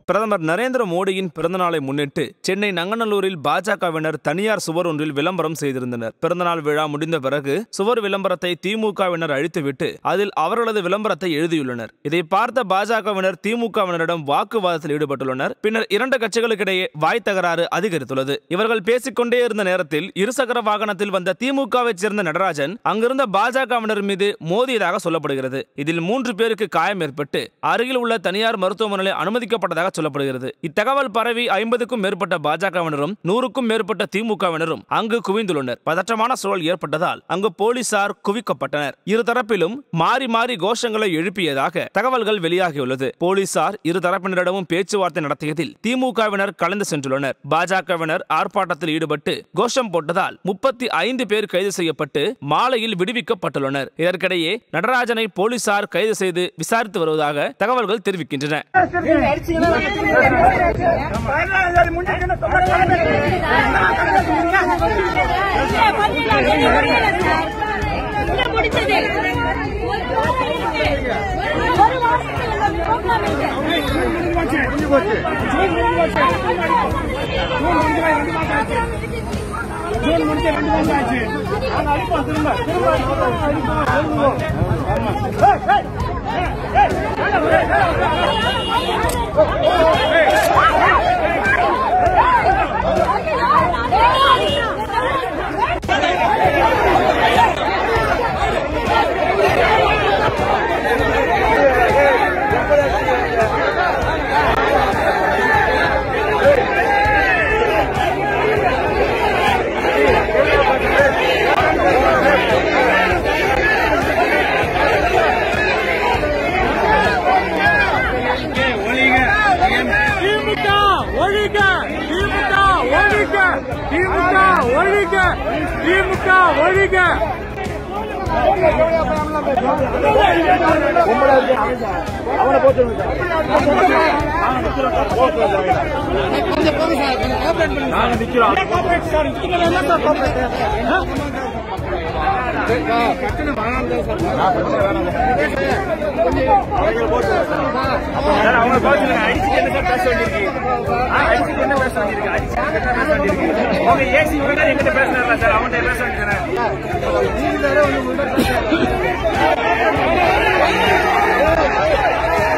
பிரதமர் நரேந்திர மோடியின் பிறந்தநாளை முன்னிட்டு சென்னை நங்கநல்லூரில் பாஜகவினர் தனியார் சுவர் ஒன்றில் விளம்பரம் செய்திருந்தனர் பிறந்தநாள் விழா முடிந்த பிறகு சுவர் விளம்பரத்தை திமுகவினர் அழித்துவிட்டு அதில் அவர்களது விளம்பரத்தை எழுதியுள்ளனர் இதை பார்த்த பாஜகவினர் திமுகவினரிடம் வாக்குவாதத்தில் ஈடுபட்டுள்ளனர் பின்னர் இரண்டு கட்சிகளுக்கிடையே வாய் தகராறு அதிகரித்துள்ளது இவர்கள் பேசிக்கொண்டே இருந்த நேரத்தில் இருசக்கர வாகனத்தில் வந்த திமுகவை சேர்ந்த நடராஜன் அங்கிருந்த பாஜகவினர் மீது மோதியதாக சொல்லப்படுகிறது இதில் மூன்று பேருக்கு காயம் ஏற்பட்டு அருகில் உள்ள தனியார் மருத்துவமனையில் அனுமதிக்கப்பட்டதாக சொல்லப்படுகிறது இத்தகவல் பரவி ஐம்பதுக்கும் மேற்பட்ட பாஜகவினரும் நூறுக்கும் மேற்பட்ட திமுகவினரும் அங்கு குவிந்துள்ளனர் பதற்றமான சூழல் ஏற்பட்டதால் அங்கு போலீசார் குவிக்கப்பட்டனர் இருதரப்பிலும் மாறி மாறி கோஷங்களை எழுப்பியதாக தகவல்கள் வெளியாகியுள்ளது போலீசார் இரு தரப்பினரிடமும் பேச்சுவார்த்தை நடத்தியதில் திமுகவினர் கலந்து சென்றுள்ளனர் பாஜகவினர் ஆர்ப்பாட்டத்தில் ஈடுபட்டு கோஷம் போட்டதால் முப்பத்தி ஐந்து பேர் கைது செய்யப்பட்டு மாலையில் விடுவிக்கப்பட்டுள்ளனர் இதற்கிடையே நடராஜனை போலீசார் கைது செய்து விசாரித்து வருவதாக தகவல்கள் தெரிவிக்கின்றன ஜூன் முடிஞ்ச ரெண்டு மாசம் ஆச்சு நாங்க அடிப்போம் திரும்ப திரும்ப அடிப்போம் அடிப்போம் ஆமா ஏய், ஏய், ஏய், ஏய், திமுக ஒழிக திமுக ஒழிக திமுக ஒழிக திமுக ஒழிக அவனை போட்டு நாங்க நிக்கிறோம் சார் என்ன சார் சார் அவங்க பாத்துங்க அடிச்சுட்டு என்ன சார் பேச வேண்டியிருக்கு ஆ, அடிச்சுட்டு என்ன பேச வேண்டியிருக்கு அடிச்சுட்டு என்ன பேச வேண்டியிருக்கு உங்க ஏசி இவங்க எங்கிட்ட பேசினாரா சார் அவன்கிட்ட பேச வேண்டியதானே